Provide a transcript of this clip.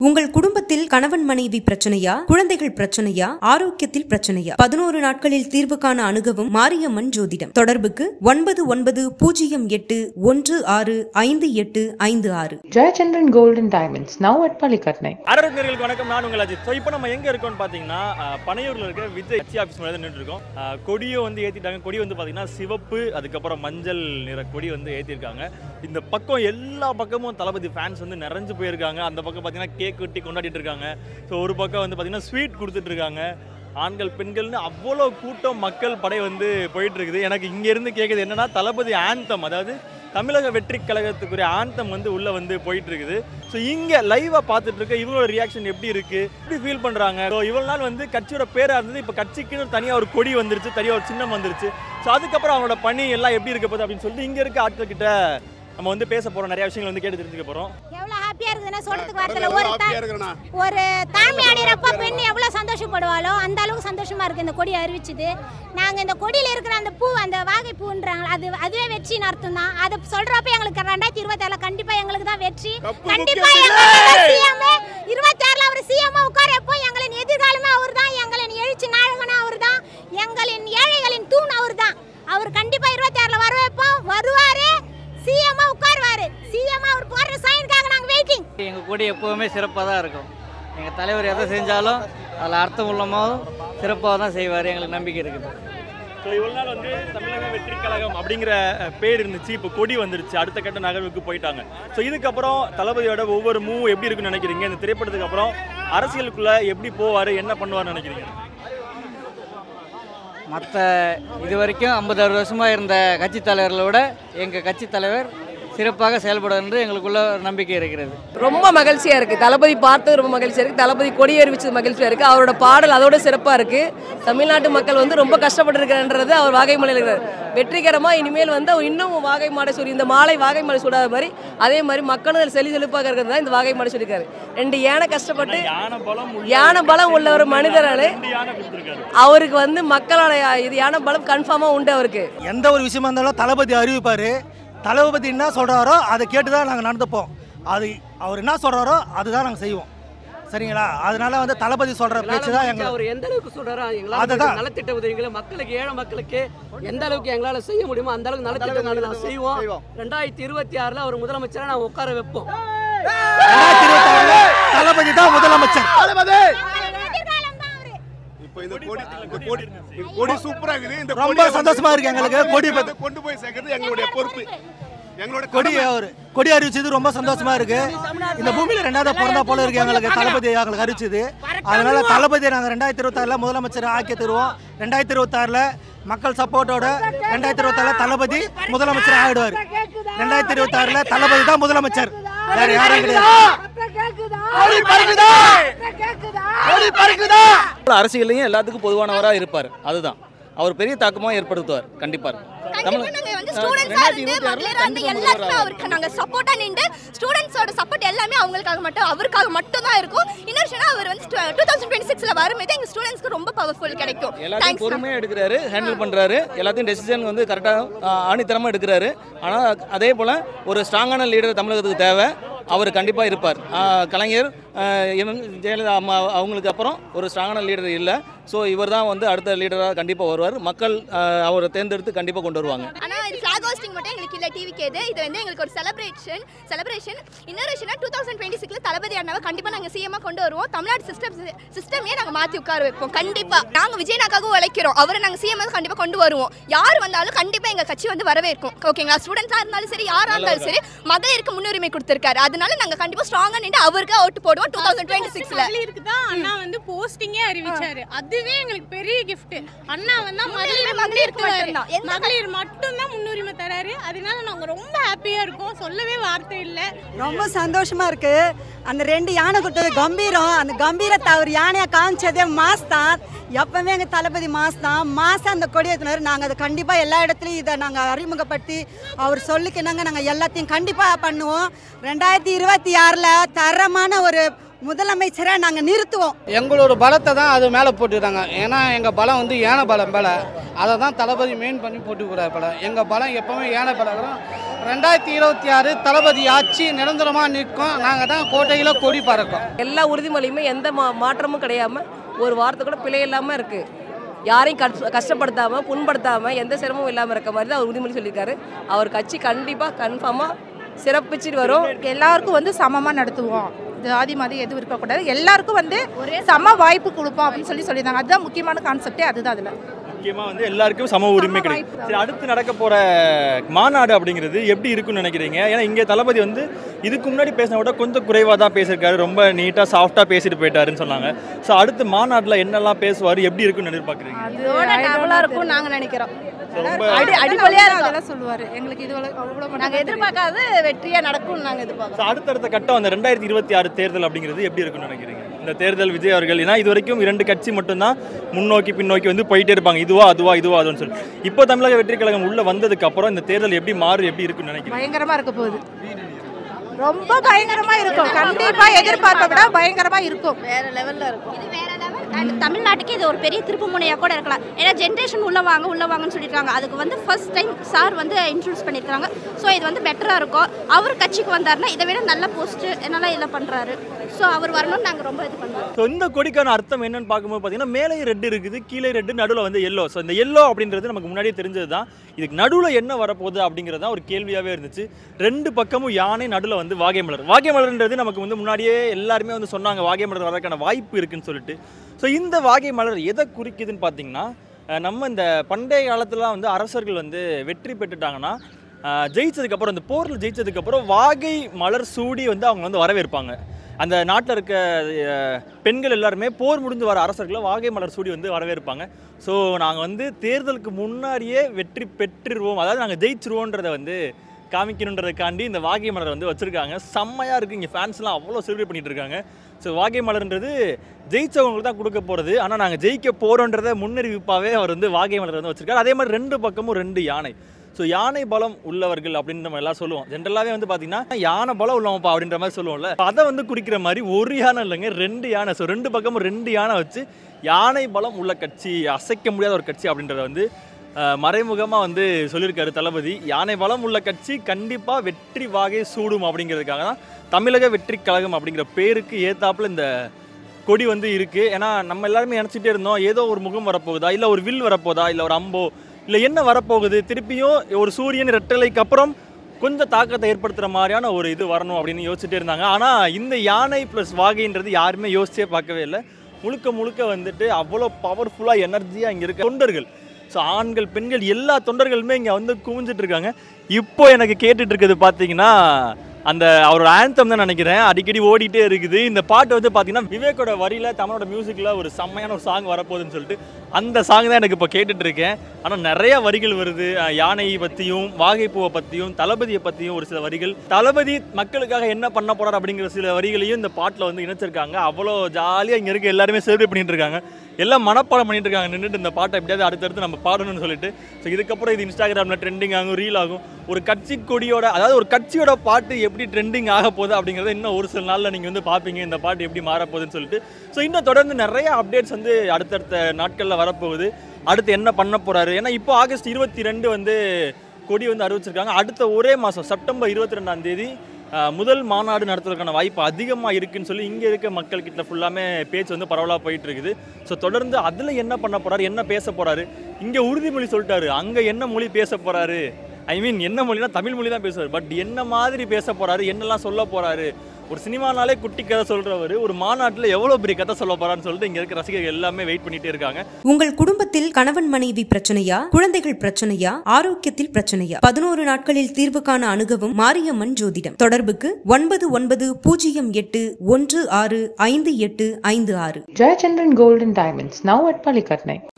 உங்கள் குடும்பத்தில் கணவன் மனைவி பிரச்சனையா குழந்தைகள் பிரச்சனையா ஆரோக்கியத்தில் பிரச்சனையா பதினோரு நாட்களில் தீர்வு காண அணுகவும் மாரியம்மன் ஜோதிடம் தொடர்புக்கு ஒன்பது ஒன்பது பூஜ்ஜியம் எட்டு ஒன்று ஆறு ஐந்து எட்டு ஐந்து ஆறு Jayachandran Gold and Diamonds, now at Palikatnai. அரவிந்தர்களுக்கு வணக்கம் நான் உங்கள் அஜித் ஸோ இப்போ நம்ம எங்கே இருக்கோம்னு பார்த்தீங்கன்னா அஹ், பனையூரில் இருக்க விஜய் கட்சி ஆஃபீஸ் மேலே நின்று இருக்கோம் அஹ், கொடியை வந்து ஏற்றிட்டாங்க கொடி வந்து பார்த்தீங்கன்னா சிவப்பு அதுக்கப்புறம் மஞ்சள் நிற கொடி வந்து ஏற்றிருக்காங்க இந்த பக்கம் எல்லா பக்கமும் தளபதி ஃபேன்ஸ் வந்து நிறைஞ்சு போயிருக்காங்க அந்த பக்கம் பார்த்தீங்கன்னா கேக் வெட்டி கொண்டாடிட்டு இருக்காங்க ஸோ ஒரு பக்கம் வந்து பார்த்தீங்கன்னா ஸ்வீட் கொடுத்துட்டு இருக்காங்க ஆண்கள் பெண்கள்னு அவ்வளோ கூட்டம் மக்கள் படை வந்து போயிட்டு இருக்குது எனக்கு இங்கேருந்து கேட்குது என்னன்னா தளபதி ஆந்தம் அதாவது தமிழக வெற்றி கழகத்துக்குரிய ஆந்தம் வந்து உள்ள வந்து போயிட்டு இருக்குது ஸோ இங்க லைவா பார்த்துட்டு இருக்க இவங்களோட ரியாக்ஷன் எப்படி இருக்கு எப்படி ஃபீல் பண்றாங்க ஸோ இவ்வளவு நாள் வந்து கட்சியோட பேரா இருந்தது இப்போ கட்சிக்குன்னு தனியா ஒரு கொடி வந்துருச்சு தனியா ஒரு சின்னம் வந்துருச்சு ஸோ அதுக்கப்புறம் அவங்களோட பணி எல்லாம் எப்படி இருக்க போகுது அப்படின்னு சொல்லிட்டு இங்க இருக்க ஆட்கள் கிட்ட நம்ம வந்து பேச போறோம் நிறைய விஷயங்கள் வந்து கேட்டு தெரிஞ்சுக்க போறோம் எவ்வளவு ஹாப்பியா இருக்குதுன்னா சொல்றதுக்கு வார்த்தையில ஒரு ஹாப்பியா தா- இருக்கிறேண்ணா ஒரு தாய்மை அடைகிறப்ப பெண் எவ்வளவு சந்தோஷப்படுவாளோ அந்த அளவுக்கு சந்தோஷமா இருக்கு இந்த கொடி அறிவிச்சது நாங்க இந்த கொடியில இருக்கிற அந்த பூ அந்த வாகை பூன்றாங்க அது அதுவே வெற்றின்னு அர்த்தம் தான் அதை சொல்றப்ப எங்களுக்கு ரெண்டாயிரத்தி இருபத்தி ஆறுல கண்டிப்பா எங்களுக்கு தான் வெற்றி கப்பு கண்டிப்பா முக்கியம் சிஎம் இருபத்தி ஆறுல அவர் சிஎம் உட்காரப்போ எங்களின் எதிர்காலமே அவர் தான் எங்களின் எழுச்சி நாயகனும் அவர் தான் எங்களின் ஏழைகளின் தூண் அவர் தான் அவர் கண்டிப்பா இருபத்தி ஆறுல வர வைப்போம் வருவாரு சிஎம் உட்காருவாரு சிஎம் அவர் போடுற சைனுக்காக நாங்க வெயிட்டிங் எங்கள் கொடி எப்போவுமே சிறப்பாக தான் இருக்கும் எங்கள் தலைவர் எதை செஞ்சாலும் அதில் அர்த்தம் உள்ளமாவும் சிறப்பாக தான் செய்வார் எங்களுக்கு நம்பிக்கை இருக்குது ஸோ இவ்வளவு நாள் வந்து தமிழக வெற்றி கழகம் அப்படிங்கிற அஹ், பேர் இருந்துச்சு இப்போ கொடி வந்துருச்சு அடுத்த கட்ட நகர்வுக்கு போயிட்டாங்க ஸோ இதுக்கப்புறம் தளபதியோட ஒவ்வொரு மூவ் எப்படி இருக்குன்னு நினைக்கிறீங்க இந்த திரைப்படத்துக்கு அப்புறம் அரசியலுக்குள்ள எப்படி போவார் என்ன பண்ணுவார்னு நினைக்கிறீங்க மற்ற இது வரைக்கும் ஐம்பத்தாறு வருஷமாக இருந்த கட்சி தலைவர்களை விட எங்கள் கட்சி தலைவர் சிறப்பாக செயல்படும் என்று எங்களுக்குள்ள ஒரு நம்பிக்கை இருக்கிறது ரொம்ப மகிழ்ச்சியா இருக்கு தளபதி பார்த்தது ரொம்ப மகிழ்ச்சியா இருக்கு தளபதி கொடி அறிவிச்சது மகிழ்ச்சியா இருக்கு அவரோட பாடல் அதோட சிறப்பா இருக்கு தமிழ்நாட்டு மக்கள் வந்து ரொம்ப கஷ்டப்பட்டிருக்கிறன்றது அவர் வாகை மலையில் இருக்கிறார் வெற்றிகரமா இனிமேல் வந்து அவர் இன்னும் வாகை மாடை சொல்லி இந்த மாலை வாகை மாடை சுடாத மாதிரி அதே மாதிரி மக்களும் செலி செழிப்பாக இருக்கிறது தான் இந்த வாகை மாடை சொல்லியிருக்காரு ரெண்டு யானை கஷ்டப்பட்டு யானை பலம் உள்ள யானை பலம் உள்ள ஒரு மனிதரால ரெண்டு யானை கொடுத்துருக்காரு அவருக்கு வந்து மக்களோட இது யானை பலம் கன்ஃபார்மா உண்டு அவருக்கு எந்த ஒரு விஷயமா இருந்தாலும் தளபதி அறிவிப்பார் தளபதி என்ன சொல்கிறாரோ அதை கேட்டு தான் நாங்கள் நடந்துப்போம் அது அவர் என்ன சொல்கிறாரோ அதுதான் நாங்கள் செய்வோம் சரிங்களா அதனால வந்து தளபதி சொல்கிற பேச்சு தான் எங்களுக்கு அவர் எந்த அளவுக்கு சொல்றாரோ எங்களால அதுதான். நலத்திட்ட உதவிகளை மக்களுக்கு ஏழை மக்களுக்கு எந்த அளவுக்கு எங்களால செய்ய முடியுமோ அந்த அளவுக்கு நலத்திட்ட உதவிகளை நான் செய்வோம் ரெண்டாயிரத்தி இருபத்தி ஆறுல அவர் முதலமைச்சரா நான் உட்கார வைப்போம் ரெண்டாயிரத்தி இருபத்தாறுல தளபதி தான் முதலமைச்சர் எதிர்காலம் தான் அவரு இப்போ இந்த கொடி இந்த கொடி இந்த கொடி சூப்பரா இருக்குது இந்த ரொம்ப கொடியை வந்து சந்தோஷமா இருக்கு எங்களுக்கு. கொடி வந்து பத்தி- கொண்டு போய் சேர்க்கறது எங்களுடைய பொறுப்பு எங்களோட கொடி கடமை. அவர் கொடி அறிவிச்சது ரொம்ப சந்தோஷமா இருக்கு இந்த பூமியில ரெண்டாவது பிறந்தா போல இருக்கு எங்களுக்கு தளபதி எங்களுக்கு அறிவிச்சது அதனால தளபதி நாங்கள் ரெண்டாயிரத்தி இருபத்தாறுல முதலமைச்சர் ஆக்கி தருவோம் ரெண்டாயிரத்தி இருபத்தாறுல மக்கள் சப்போர்ட்டோட ரெண்டாயிரத்தி இருபத்தாறுல தளபதி முதலமைச்சர் ஆயிடுவார் ரெண்டாயிரத்தி இருபத்தாறுல தளபதி தான் முதலமைச்சர் வேற யாரும் கிடையாது அரசியலையும் எல்லாத்துக்கும் பொதுவானவராக இருப்பார் அதுதான் அவர் பெரிய தாக்கமாக ஏற்படுத்துவார் கண்டிப்பாக கண்டிப்பா நாங்க வந்து ஸ்டூடெண்ட்ஸா இருந்து மகளிரா இருந்து எல்லாருக்குமே அவருக்கு நாங்க சப்போர்ட்டா நின்று ஸ்டூடெண்ட்ஸோட சப்போர்ட் எல்லாமே அவங்களுக்காக மட்டும் அவருக்காக மட்டும் தான் இருக்கும் இன்னொரு விஷயம் அவர் வந்து டூ தௌசண்ட் டுவெண்ட்டி சிக்ஸ்ல வரும்போது எங்க ஸ்டூடெண்ட்ஸ்க்கு ரொம்ப பவர்ஃபுல் கிடைக்கும் எல்லாத்தையும் தேங்க்ஸ் பொறுமையாக எடுக்கிறாரு ஹேண்டில் பண்ணுறாரு எல்லாத்தையும் டெசிஷன் வந்து கரெக்டாக ஆணித்தரமாக எடுக்கிறாரு ஆனால் அதே போல் ஒரு ஸ்ட்ராங்கான லீடர் தமிழகத்துக்கு தேவை அவர் கண்டிப்பாக இருப்பார் ஆஹ் கலைஞர் ஆஹ் எம் ஜெயலலிதா அம்மா அவங்களுக்கு அப்புறம் ஒரு ஸ்ட்ராங்கான லீடர் இல்லை ஸோ இவர் தான் வந்து அடுத்த லீடராக கண்டிப்பாக வருவார் மக்கள் ஆஹ் அவரை தேர்ந்தெடுத்து கண்டிப்பாக கொண்டு வருவாங்க ஆனா இது ஃபிளாக் ஹோஸ்டிங் மட்டும் எங்களுக்கு இல்ல டிவி கேது இது வந்து எங்களுக்கு ஒரு செலிப்ரேஷன் செலிப்ரேஷன் இன்னொரு விஷயம் டூ தௌசண்ட் டுவெண்ட்டி சிக்ஸ்ல தளபதி அண்ணாவை கண்டிப்பா நாங்க சிஎம்மா கொண்டு வருவோம் தமிழ்நாடு சிஸ்டம் சிஸ்டமே நாங்க மாத்தி உட்கார வைப்போம் கண்டிப்பா நாங்க விஜயனாக்காக உழைக்கிறோம் அவரை நாங்க சிஎம் கண்டிப்பா கொண்டு வருவோம் யார் வந்தாலும் கண்டிப்பா எங்க கட்சி வந்து வரவேற்கும் ஓகேங்களா ஸ்டூடெண்ட்ஸா இருந்தாலும் சரி யாரா இருந்தாலும் சரி மகளிருக்கு முன்னுரிமை கொடுத்திருக்காரு அதனால நாங்க கண்டிப்பா ஸ்ட்ராங்கா நின்று அவருக்கு ஓட்டு போடுவோம் டூ தௌசண்ட் டுவெண்ட்டி சிக்ஸ்ல மகளிருக்கு தான் அண்ணா வந்து போஸ்டிங்கே அறிவிச்சாரு அதுவே எங்களுக்கு பெரிய gift அண்ணா வந்து முன்னுரிமை மகளிர் மகளிருக்கு முன்னிறுத்துவாரு. மட்டும்தான். எந்த மகளிர் மட்டும் தான் முன்னுரிமை தராரு அதனால நாங்க ரொம்ப ஹாப்பியா இருக்கோம் சொல்லவே வார்த்தை இல்ல ரொம்ப சந்தோஷமா இருக்கு அந்த ரெண்டு யானை கொடுத்தது கம்பீரம் அந்த கம்பீரத்தை அவர் யானையை காமிச்சதே மாஸ் தான் எப்பவுமே எங்க தளபதி மாஸ் தான் மாசா அந்த கொடி ஏற்றினார் நாங்கள் அதை கண்டிப்பா எல்லா இடத்துலையும் இதை நாங்கள் அறிமுகப்படுத்தி அவர் சொல்லிக்கினாங்க நாங்கள் எல்லாத்தையும் கண்டிப்பா பண்ணுவோம் ரெண்டாயிரத்தி இருபத்தி ஆறில் தரமான ஒரு முதலமைச்சரை நாங்க நிறுத்துவோம் எங்களோட பலத்தை தான் அது மேலே போட்டுக்கிறாங்க ஏன்னா எங்கள் பலம் வந்து யானை பலம் மேலே அதை தான் தளபதி மெயின் பண்ணி போட்டுக்கிறார் பலம் எங்கள் பலம் எப்போவுமே யானை பலம் ரெண்டாயிரத்தி இருபத்தி ஆறு தளபதி ஆட்சி நிரந்தரமாக நிற்கும் நாங்கள் தான் கோட்டையில் கொடி பறக்கும் எல்லா உறுதிமொழியுமே எந்த மா மாற்றமும் கிடையாம ஒரு வார்த்தை கூட பிழை இல்லாமல் இருக்கு யாரையும் கஷ்ட- கஷ்டப்படுத்தாம புண்படுத்தாம எந்த சிரமமும் இல்லாமல் இருக்க மாதிரி தான் அவர் உறுதிமொழி சொல்லியிருக்காரு அவர் கட்சி கண்டிப்பாக கன்ஃபார்மாக சிறப்பிச்சுட்டு வரும் எல்லாருக்கும் வந்து சமமாக நடத்துவோம் ஜாதி மதம் எதுவும் இருக்கக்கூடாது எல்லாருக்கும் வந்து சம வாய்ப்பு கொடுப்போம் அப்படின்னு சொல்லி சொல்லியிருந்தாங்க அதுதான் முக்கியமான கான்செப்டே அதுதான் அதில் முக்கியமா வந்து எல்லாருக்கும் சம உரிமை கிடைக்கும் சரி அடுத்து நடக்க போற மாநாடு அப்படிங்கிறது எப்படி இருக்கும்னு நினைக்கிறீங்க ஏன்னா இங்க தளபதி வந்து இதுக்கு முன்னாடி பேசின விட கொஞ்சம் குறைவா தான் பேசியிருக்காரு ரொம்ப நீட்டா சாஃப்டா பேசிட்டு போயிட்டாருன்னு சொன்னாங்க ஸோ அடுத்து மாநாட்டில் என்னெல்லாம் பேசுவார் எப்படி இருக்குன்னு எதிர்பார்க்குறீங்க அதோட டபுளாக இருக்கும் நாங்கள் நினைக்கிறோம் ரொம்ப அடி அடிப்படையாக அதெல்லாம் சொல்லுவார் எங்களுக்கு இது அவ்வளோ நாங்கள் எதிர்பார்க்காத வெற்றியாக நடக்கும்னு நாங்கள் எதிர்பார்க்கோம் ஸோ அடுத்தடுத்த கட்டம் அந்த ரெண்டாயிரத்தி இருபத்தி ஆறு தேர்தல் அப்படிங்கிறது எப்படி இருக்கும்னு நினைக்கிறீங்க இந்த தேர்தல் விஜய் அவர்கள் ஏன்னா இது வரைக்கும் இரண்டு கட்சி மட்டும்தான் முன்னோக்கி பின்னோக்கி வந்து போயிட்டே இருப்பாங்க இதுவா அதுவா இதுவா அதுன்னு சொல்லி இப்போ தமிழக வெற்றி கழகம் உள்ள வந்ததுக்கு அப்புறம் இந்த தேர்தல் எப்படி மாறு எப்படி இருக்குன்னு நினைக்கிறீங்க பயங்கரமாக இருக்க போகுது ரொம்ப பயங்கரமாக இருக்கும் கண்டிப்பாக எதிர்பார்ப்பை விட பயங்கரமாக இருக்கும் வேற லெவல்ல இருக்கும் இது வேற லெவல் அண்ட் தமிழ்நாட்டுக்கு இது ஒரு பெரிய திருப்பு முனையா கூட இருக்கலாம் ஏன்னா ஜென்ரேஷன் உள்ள வாங்க உள்ள வாங்கன்னு சொல்லிட்டாங்க அதுக்கு வந்து ஃபர்ஸ்ட் டைம் சார் வந்து இன்ட்ரடியூஸ் பண்ணியிருக்காங்க ஸோ இது வந்து பெட்டரா இருக்கும் அவர் கட்சிக்கு வந்தாருன்னா இதை விட நல்ல போஸ்ட் நல்லா இதில் பண்றாரு ஸோ அவர் வரணும்னு நாங்கள் ரொம்ப இது பண்ணுவோம் ஸோ இந்த கொடிக்கான அர்த்தம் என்னன்னு பார்க்கும்போது பார்த்தீங்கன்னா மேலே ரெட் இருக்குது கீழே ரெட்டு நடுவில் வந்து எல்லோ ஸோ இந்த எல்லோ அப்படின்றது நமக்கு முன்னாடியே தெரிஞ்சது தான் இதுக்கு நடுவில் என்ன வரப்போகுது அப்படிங்கிறது தான் ஒரு கேள்வியாகவே இருந்துச்சு ரெண்டு பக்கமும் யானை நடுவில் வந்து வாகை மலர் வாகை மலர்ன்றது நமக்கு வந்து முன்னாடியே எல்லாருமே வந்து சொன்னாங்க வாகை மலர் வரதுக்கான வாய்ப்பு இருக்குன்னு சொல்லிட்டு ஸோ இந்த வாகை மலர் எதை குறிக்குதுன்னு பார்த்தீங்கன்னா அஹ் நம்ம இந்த பண்டைய காலத்துலலாம் வந்து அரசர்கள் வந்து வெற்றி பெற்றுட்டாங்கன்னா அஹ் ஜெயிச்சதுக்கப்புறம் இந்த போரில் ஜெயிச்சதுக்கப்புறம் வாகை மலர் சூடி வந்து அவங்க வந்து வரவேற்பாங்க அந்த நாட்டில் இருக்க அஹ், பெண்கள் எல்லாருமே போர் முடிந்து வர அரசர்களை வாகை மலர் சூடி வந்து வரவேற்பாங்க ஸோ நாங்கள் வந்து தேர்தலுக்கு முன்னாடியே வெற்றி பெற்றுருவோம் அதாவது நாங்கள் ஜெயிச்சிருவோன்றதை வந்து காமிக்கணுன்றதுக்காண்டி இந்த வாகை மலர் வந்து வச்சுருக்காங்க செம்மையாக இருக்குது இங்கே ஃபேன்ஸ்லாம் அவ்வளோ செலிப்ரேட் பண்ணிட்டு இருக்காங்க ஸோ வாகை மலர்ன்றது ஜெயிச்சவங்களுக்கு தான் கொடுக்க போகிறது ஆனால் நாங்கள் ஜெயிக்க போகிறோன்றத முன்னறிவிப்பாகவே அவர் வந்து வாகை மலர் வந்து வச்சிருக்காரு அதே மாதிரி ரெண்டு பக்கமும் ரெண்டு யானை ஸோ யானை பலம் உள்ளவர்கள் அப்படின்னு நம்ம எல்லாம் சொல்லுவோம் ஜென்ரலாகவே வந்து பார்த்தீங்கன்னா யானை பலம் உள்ளவன்ப்பா அப்படின்ற மாதிரி சொல்லுவோம்ல அதை வந்து குறிக்கிற மாதிரி ஒரு யானை இல்லைங்க ரெண்டு யானை ஸோ ரெண்டு பக்கமும் ரெண்டு யானை வச்சு யானை பலம் உள்ள கட்சி அசைக்க முடியாத ஒரு கட்சி அப்படின்றத வந்து மறைமுகமாக வந்து சொல்லியிருக்காரு தளபதி யானை பலம் உள்ள கட்சி கண்டிப்பாக வெற்றி வாகை சூடும் அப்படிங்கிறதுக்காக தான் தமிழக வெற்றி கழகம் அப்படிங்கிற பேருக்கு ஏத்தாப்புல இந்த கொடி வந்து இருக்குது ஏன்னா நம்ம எல்லாருமே நினச்சிட்டே இருந்தோம் ஏதோ ஒரு முகம் வரப்போகுதா இல்லை ஒரு வில் வரப்போகுதா இல்லை ஒரு அம்போ இல்லை என்ன வரப்போகுது திருப்பியும் ஒரு சூரியன் ரெட்டலைக்கு அப்புறம் கொஞ்சம் தாக்கத்தை ஏற்படுத்துகிற மாதிரியான ஒரு இது வரணும் அப்படின்னு யோசிச்சுட்டே இருந்தாங்க ஆனால் இந்த யானை ப்ளஸ் வாகைன்றது யாருமே யோசிச்சே பார்க்கவே இல்லை முழுக்க முழுக்க வந்துட்டு அவ்வளோ பவர்ஃபுல்லாக எனர்ஜியாக இங்கே இருக்க தொண்டர்கள் ஸோ ஆண்கள் பெண்கள் எல்லா தொண்டர்களுமே இங்கே வந்து குவிஞ்சிட்டு இருக்காங்க இப்போ எனக்கு கேட்டுட்டு இருக்குது பார்த்தீங்கன்னா அந்த அவரோட ஆந்தம் தான் நினைக்கிறேன் அடிக்கடி ஓடிட்டே இருக்குது இந்த பாட்டு வந்து பார்த்தீங்கன்னா விவேக்கோட வரியில தமிழோட மியூசிக்கில் ஒரு செம்மையான ஒரு சாங் வரப்போகுதுன்னு சொல்லிட்டு அந்த சாங் தான் எனக்கு இப்போ கேட்டுட்டு இருக்கேன் ஆனால் நிறைய வரிகள் வருது அஹ் யானையை பற்றியும் வாகைப்பூவை பற்றியும் தளபதியை பற்றியும் ஒரு சில வரிகள் தளபதி மக்களுக்காக என்ன பண்ண போறார் அப்படிங்கிற சில வரிகளையும் இந்த பாட்டில் வந்து இணைச்சிருக்காங்க அவ்வளோ ஜாலியாக இங்கே இருக்க எல்லாருமே செலிப்ரேட் பண்ணிட்டு இருக்காங்க எல்லாம் மனப்பாடம் பண்ணிட்டு இருக்காங்க நின்றுட்டு இந்த பாட்டை எப்படியாவது அடுத்தடுத்து நம்ம பாடணும்னு சொல்லிட்டு ஸோ இதுக்கப்புறம் இது இன்ஸ்டாகிராமில் ட்ரெண்டிங் ஆகும் ரீல் ஆகும் ஒரு கட்சி கொடியோட அதாவது ஒரு கட்சியோட பாட்டு எப்படி ட்ரெண்டிங் ஆக போகுது அப்படிங்கிறத இன்னும் ஒரு சில நாளில் நீங்கள் வந்து பார்ப்பீங்க இந்த பாட்டு எப்படி மாறப்போகுதுன்னு சொல்லிட்டு ஸோ இன்னும் தொடர்ந்து நிறைய அப்டேட்ஸ் வந்து அடுத்தடுத்த நாட்களில் வரப்போகுது அடுத்து என்ன பண்ண போறாரு ஏன்னா இப்போ ஆகஸ்ட் இருபத்தி ரெண்டு வந்து கொடி வந்து அறிவிச்சிருக்காங்க அடுத்த ஒரே மாதம் செப்டம்பர் இருபத்தி ரெண்டாம் தேதி அஹ், முதல் மாநாடு நடத்துறதுக்கான வாய்ப்பு அதிகமாக இருக்குன்னு சொல்லி இங்கே இருக்க மக்கள் கிட்ட ஃபுல்லாமே பேச்சு வந்து பரவலாக போயிட்டு இருக்குது ஸோ தொடர்ந்து அதில் என்ன பண்ண போறாரு என்ன பேச போறாரு இங்கே உறுதிமொழி சொல்லிட்டாரு அங்கே என்ன மொழி பேச போறாரு ஐ மீன் என்ன மொழினா தமிழ் மொழி தான் பேசுவார் பட் என்ன மாதிரி பேச போறாரு என்னெல்லாம் சொல்ல போறாரு ஒரு சினிமானாலே குட்டி கதை சொல்றவர் ஒரு மாநாட்டில் எவ்வளோ பெரிய கதை சொல்ல போறாருன்னு சொல்லிட்டு இங்கே இருக்க ரசிகர்கள் எல்லாமே வெயிட் பண்ணிட்டே இருக்காங்க உங்கள் குடும்பத்தில் கணவன் மனைவி பிரச்சனையா குழந்தைகள் பிரச்சனையா ஆரோக்கியத்தில் பிரச்சனையா பதினோரு நாட்களில் தீர்வு காண அணுகவும் மாரியம்மன் ஜோதிடம் தொடர்புக்கு ஒன்பது ஒன்பது பூஜ்ஜியம் எட்டு ஒன்று ஆறு ஐந்து எட்டு ஐந்து ஆறு Jayachandran Gold and Diamonds, now at Palikatnai.